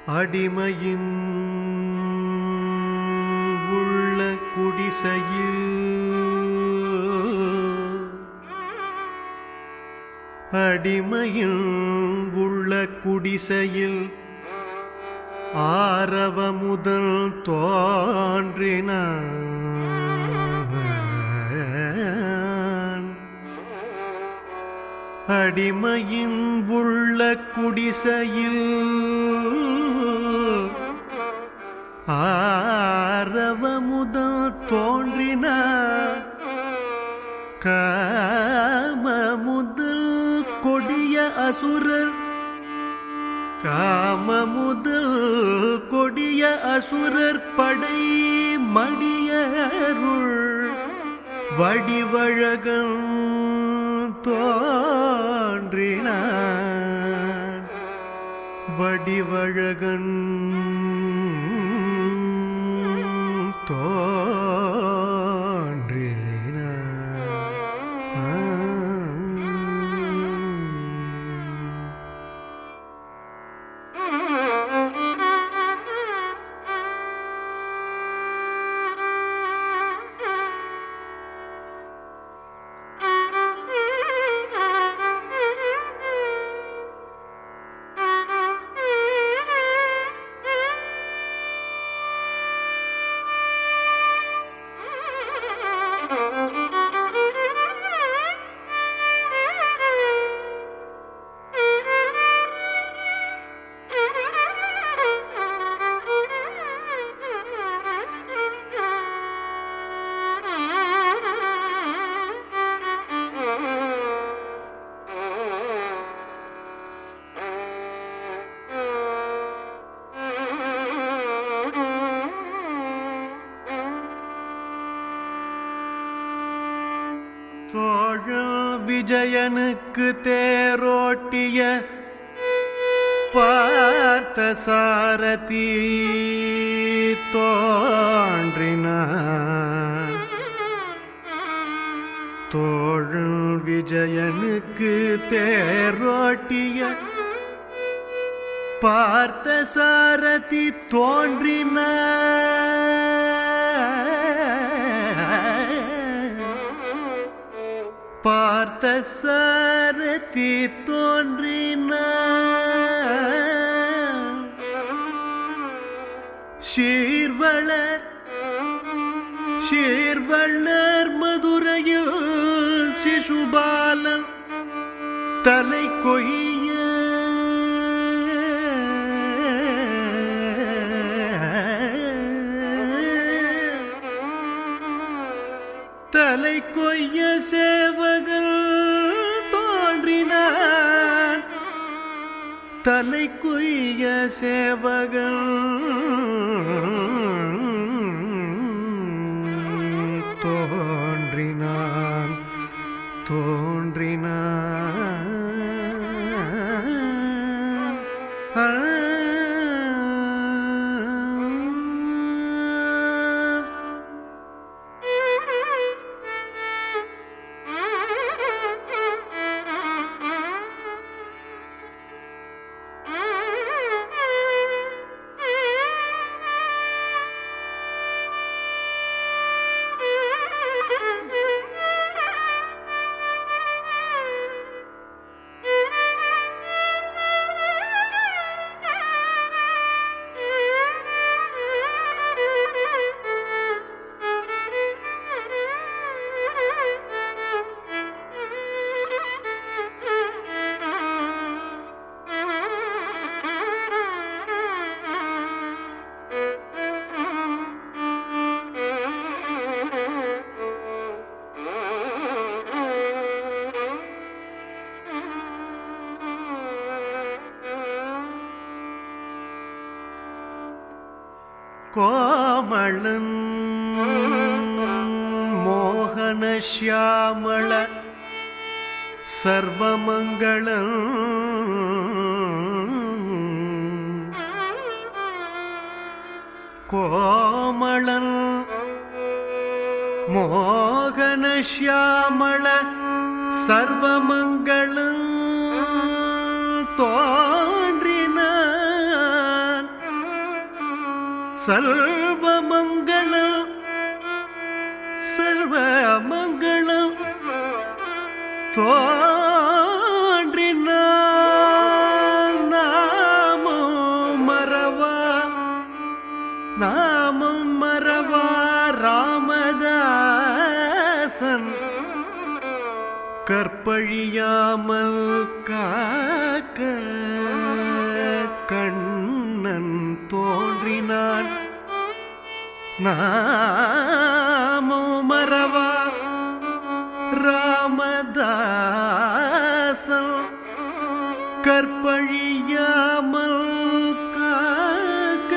அடிமையின் உள்ள குடிசையில் அடிமையின் உள்ள குடிசையில் ஆரவ முதல் தோன்றினான் அடிமையின் உள்ள குடிசையில் ஆரவ முதல் தோன்றின காம முதல் கொடிய அசுரர் காம முதல் கொடிய அசுரர் படை மடியருள் வடிவழகன் தோன்றினான் வடிவழகன் தோன்றினான் தோழல் விஜயனுக்கு தேரோட்டிய பார்த்த சாரதி தோன்றினான் தோழல் விஜயனுக்கு தேரோட்டிய பார்த்த சாரதி தோன்றினான் பார்த்த சாரதி தோன்றின சீர்வளர் சீர்வளர் மதுரையில் சிசுபாலன் தலை கொய்ய தலை கொய்ய சேவகன் தோன்றினான் தலை கொய்ய சேவகன் தோன்றினான் தோன்றினான் ஆ கோமளன் மோகன ஷியாமள சர்வமங்களம் கோமளன் மோகன ஷியாமள சர்வமங்களம் தோன்றினான் சர்வமங்களம் சர்வமங்களம் தோன்றினான் நாமம் மறவா நாமம் மறவா ராமதாசன் கற்பழியாமல் காக்க கண்ணன் தோன்றினான் நாமோ மறவா ராமதாசன் கற்பழியாமல் காக்க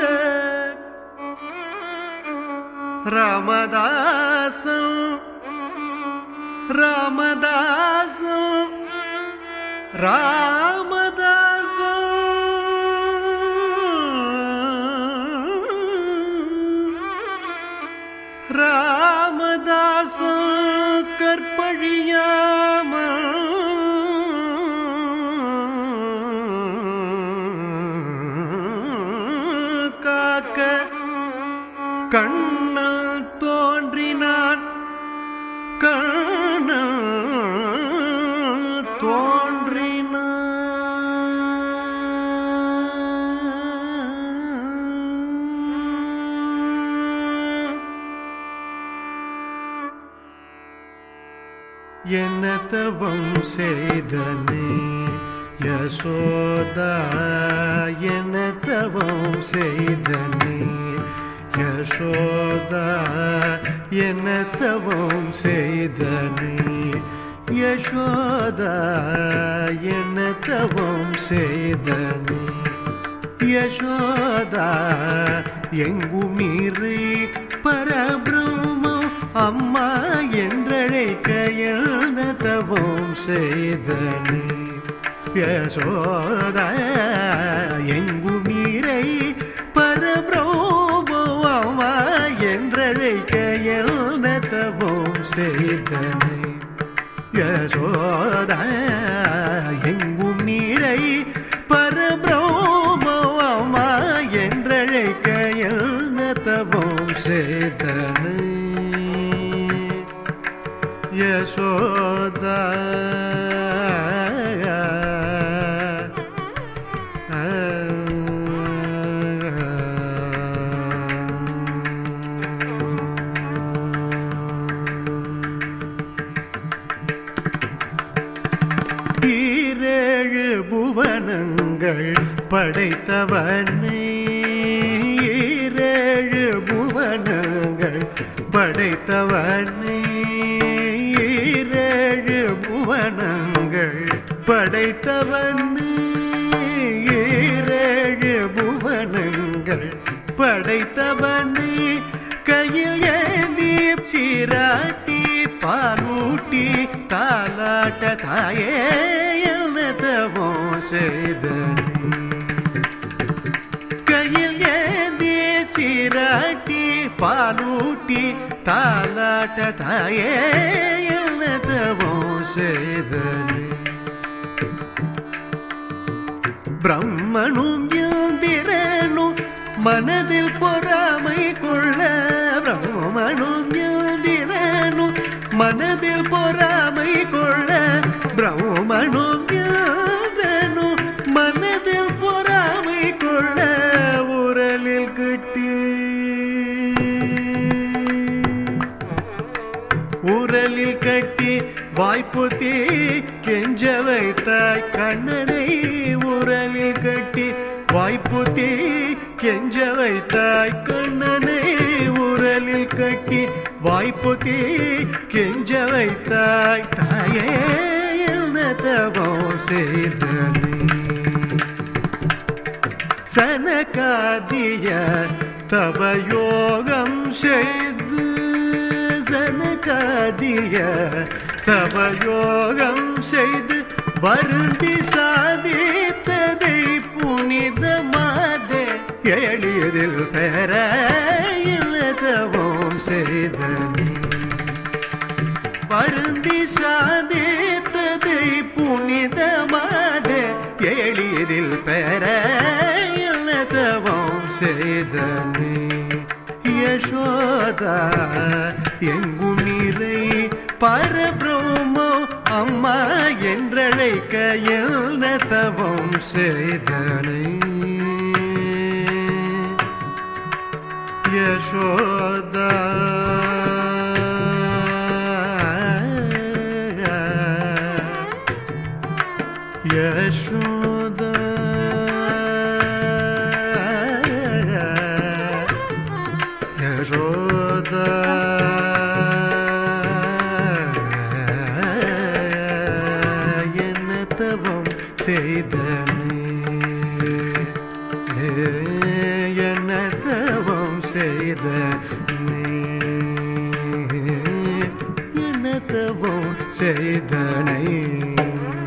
ராமதாசன் ராமதாசன் ராமதாசன் ராமதாசன் கற்பழியாம காக்க கண்ணல் தோன்றினான் கண்ணல் தோன்றினான் என்ன தவம் செய்தனே யசோதா என்ன தவம் செய்தனே யசோதா என்ன தவம் செய்தனே யசோதா என்ன தவம் செய்தனே யசோதா எங்குமீறி பரபிரம்மம் அம்மா என்றழைக்க எழுந்த தவம் செய்தனே யசோதா எங்குமீரை பரபிரம்மம் அம்மா என்றழைக்க எழுந்த தவம் செய்தனே யசோதா எங்கும் நீரை பரபிரமமா என்றழைக்க எழுந்த தவம் செய்தனே யசோதா ஈரேழு புவனங்கள் படைத்தவனே ஈரேழு புவனங்கள் படைத்தவனே ஈரேழு புவனங்கள் படைத்தவனே ஈரேழு புவனங்கள் படைத்தவனே கையில் ஏந்தி சீராட்டி பாலூட்டி தாலாட்ட தாயே எழுதவோ செய்தனே கையில் ஏந்தி சீராட்டி பாலூட்டி தாலாட்ட தாயே எழுதவோ செய்தனே பிரம்மனும் யோந்திரனும் மனதில் பொறாமை கொள்ள பிரம்மனும் யோந்திரனும் மனதில் பொறாமை கொள்ள பிரம்மனும் யோந்திரனும் மனதில் பொறாமை கொள்ள உரலில் கட்டி உரலில் கட்டி வாய்ப்புத்தி கெஞ்ச வைத்தாய் கண்ணனை உரலில் கட்டி வாய்ப்புத்தி கெஞ்ச வைத்தாய் கண்ணனை உரலில் கட்டி வாய்ப்புத்தி கெஞ்ச வைத்தாய் தாயே என்ன தவம் செய்தனே சனகாதிய தவ யோகம் செய்து சனகாதிய தவ யோகம் செய்து வருந்தி சாதித்ததை புனிதமாதே எளிதில் பெற இலதவும் செய்தனே வருந்தி சாதித்ததை புனிதமாத எளிதில் பெற இலதவும் செய்தனே யசோதா எங்கும் நிறை பரபிரம்மோ அம்மா என்றழைக்க என்ன தவம் செய்தனை யசோதா யசோதா யசோதா என்ன தவம் செய்தனே என்ன தவம் செய்த என்ன தவம் செய்தனை